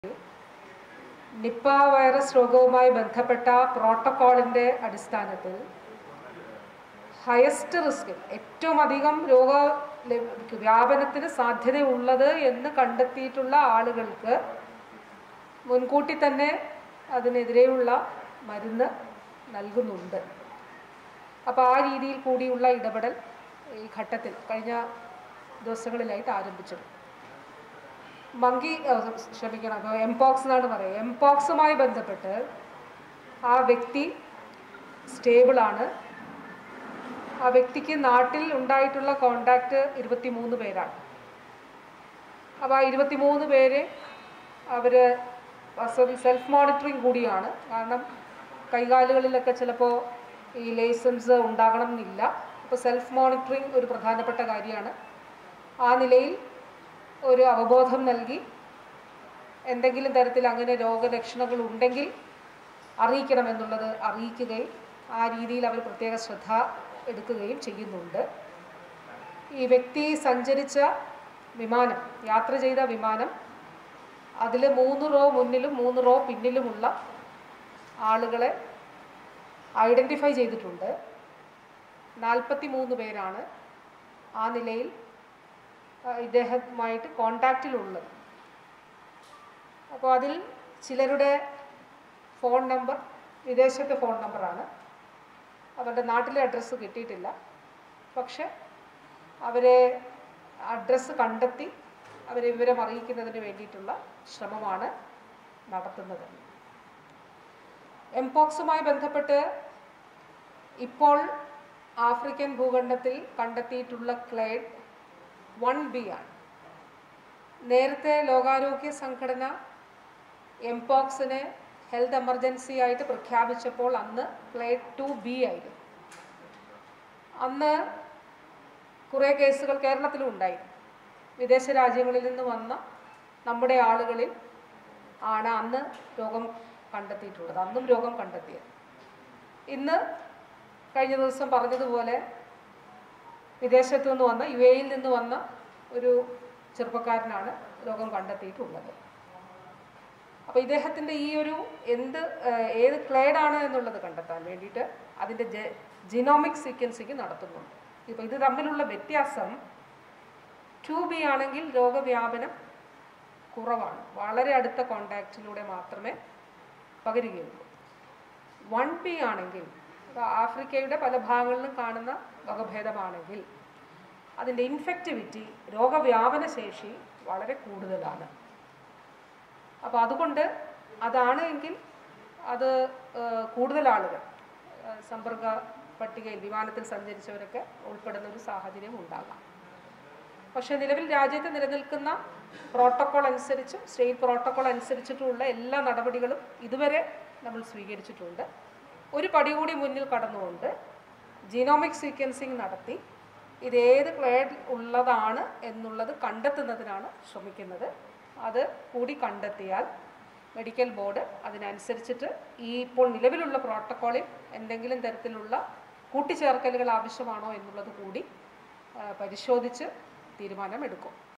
Nipah virus രോഗവുമായി ബന്ധപ്പെട്ട പ്രോട്ടോക്കോളിൻ്റെ അടിസ്ഥാനത്തിൽ highest risk ഏറ്റവും അധികം രോഗ ല- വ്യാപനത്തിന് സാധ്യതയുള്ളത് എന്ന് കണ്ടെത്തിയിട്ടുള്ള ആളുകൾക്ക് മുൻകൂട്ടി തന്നെ അതിനെതിരെയുള്ള മരുന്ന് നൽകുന്നുണ്ട് അപ്പോൾ ആ രീതിയിൽ കൂടിയുള്ള ഇടപെടൽ ഈ ഘട്ടത്തിൽ കഴിഞ്ഞ ദിവസങ്ങളിലായിട്ട് ആരംഭിച്ചത് മങ്കി ആ, ക്ഷമിക്കണം അപ്പോൾ എംപോക്സ് എന്നാണ് പറയുക എംപോക്സുമായി ബന്ധപ്പെട്ട് ആ വ്യക്തി സ്റ്റേബിളാണ് ആ വ്യക്തിക്ക് നാട്ടിൽ ഉണ്ടായിട്ടുള്ള കോണ്ടാക്റ്റ് ഇരുപത്തി മൂന്ന് പേരാണ് അപ്പോൾ ആ ഇരുപത്തി മൂന്ന് പേര് അവർ വാസ്തവത്തിൽ സെൽഫ് മോണിറ്ററിങ് കൂടിയാണ് കാരണം കൈകാലുകളിലൊക്കെ ചിലപ്പോൾ ഈ ലൈസൻസ് ഉണ്ടാകണം എന്നില്ല അപ്പോൾ സെൽഫ് മോണിറ്ററിങ് ഒരു പ്രധാനപ്പെട്ട കാര്യമാണ് ആ നിലയിൽ ഒരു അവബോധം നൽകി എന്തെങ്കിലും തരത്തിൽ അങ്ങനെ രോഗലക്ഷണങ്ങൾ ഉണ്ടെങ്കിൽ അറിയിക്കണമെന്നുള്ളത് അറിയിക്കുകയും ആ രീതിയിൽ അവർ പ്രത്യേക ശ്രദ്ധ എടുക്കുകയും ചെയ്യുന്നുണ്ട് ഈ വ്യക്തി സഞ്ചരിച്ച വിമാനം യാത്ര ചെയ്ത വിമാനം അതിൽ മൂന്ന് റോ മുന്നിലും മൂന്ന് റോ പിന്നിലുമുള്ള ആളുകളെ ഐഡൻറ്റിഫൈ ചെയ്തിട്ടുണ്ട് നാൽപ്പത്തി മൂന്ന് പേരാണ് ആ നിലയിൽ ആ, ഇദ്ദേഹവുമായിട്ട് കോണ്ടാക്റ്റിലുള്ളത് അപ്പോൾ അതിൽ ചിലരുടെ ഫോൺ നമ്പർ വിദേശത്തെ ഫോൺ നമ്പറാണ് അവരുടെ നാട്ടിലെ അഡ്രസ്സ് കിട്ടിയിട്ടില്ല പക്ഷെ അവരെ അഡ്രസ്സ് കണ്ടെത്തി അവരെ വിവരം അറിയിക്കുന്നതിന് വേണ്ടിയിട്ടുള്ള ശ്രമമാണ് നടത്തുന്നത് എംപോക്സുമായി ബന്ധപ്പെട്ട് ഇപ്പോൾ ആഫ്രിക്കൻ ഭൂഖണ്ഡത്തിൽ കണ്ടെത്തിയിട്ടുള്ള ക്ലേഡ് വൺ ബി ആണ് നേരത്തെ ലോകാരോഗ്യ സംഘടന എംപോക്സിനെ ഹെൽത്ത് എമർജൻസി ആയിട്ട് പ്രഖ്യാപിച്ചപ്പോൾ അന്ന് ക്ലേഡ് ടു ബി ആയിരുന്നു അന്ന് കുറേ കേസുകൾ കേരളത്തിലും ഉണ്ടായി വിദേശ രാജ്യങ്ങളിൽ നിന്ന് വന്ന നമ്മുടെ ആളുകളിൽ ആണ് അന്ന് രോഗം കണ്ടെത്തിയിട്ടുള്ളത് അന്നും രോഗം കണ്ടെത്തിയത് ഇന്ന് കഴിഞ്ഞ ദിവസം പറഞ്ഞതുപോലെ വിദേശത്തു നിന്ന് വന്ന യു എയിൽ നിന്ന് വന്ന ഒരു ചെറുപ്പക്കാരനാണ് രോഗം കണ്ടെത്തിയിട്ടുള്ളത് അപ്പോൾ ഇദ്ദേഹത്തിൻ്റെ ഈ ഒരു എന്ത് ഏഹ്, ഏത് ക്ലേഡാണ് എന്നുള്ളത് കണ്ടെത്താൻ വേണ്ടിയിട്ട് അതിൻ്റെ ജെ ജിനോമിക് സീക്വൻസിങ് നടത്തുന്നുണ്ട് ഇപ്പോൾ ഇത് തമ്മിലുള്ള വ്യത്യാസം ടു ബി ആണെങ്കിൽ രോഗവ്യാപനം കുറവാണ് വളരെ അടുത്ത കോണ്ടാക്റ്റിലൂടെ മാത്രമേ പകരുകയുള്ളൂ വൺ ബി ആണെങ്കിൽ അത് ആഫ്രിക്കയുടെ പല ഭാഗങ്ങളിലും കാണുന്ന വകഭേദമാണെങ്കിൽ അതിൻ്റെ ഇൻഫെക്റ്റിവിറ്റി രോഗവ്യാപന ശേഷി വളരെ കൂടുതലാണ് അപ്പോൾ അതുകൊണ്ട് അതാണ് എങ്കിൽ അത് ഏഹ്, കൂടുതൽ ആളുകൾ ഏഹ്, സമ്പർക്ക പട്ടികയിൽ വിമാനത്തിൽ സഞ്ചരിച്ചവരൊക്കെ ഉൾപ്പെടുന്ന ഒരു സാഹചര്യം ഉണ്ടാകാം പക്ഷേ നിലവിൽ രാജ്യത്ത് നിലനിൽക്കുന്ന പ്രോട്ടോക്കോൾ അനുസരിച്ചും സ്റ്റേറ്റ് പ്രോട്ടോക്കോൾ അനുസരിച്ചിട്ടുള്ള എല്ലാ നടപടികളും ഇതുവരെ നമ്മൾ സ്വീകരിച്ചിട്ടുണ്ട് ഒരു പടി കൂടി മുന്നിൽ കടന്നുകൊണ്ട് ജീനോമിക് സീക്വൻസിങ് നടത്തി ഇത് ഏത് ക്ലേഡ് ഉള്ളതാണ് എന്നുള്ളത് കണ്ടെത്തുന്നതിനാണ് ശ്രമിക്കുന്നത് അത് കൂടി കണ്ടെത്തിയാൽ മെഡിക്കൽ ബോർഡ് അതിനനുസരിച്ചിട്ട് ഈ ഇപ്പോൾ നിലവിലുള്ള പ്രോട്ടോക്കോളിൽ എന്തെങ്കിലും തരത്തിലുള്ള കൂട്ടിച്ചേർക്കലുകൾ ആവശ്യമാണോ എന്നുള്ളത് കൂടി ആ, പരിശോധിച്ച് തീരുമാനമെടുക്കും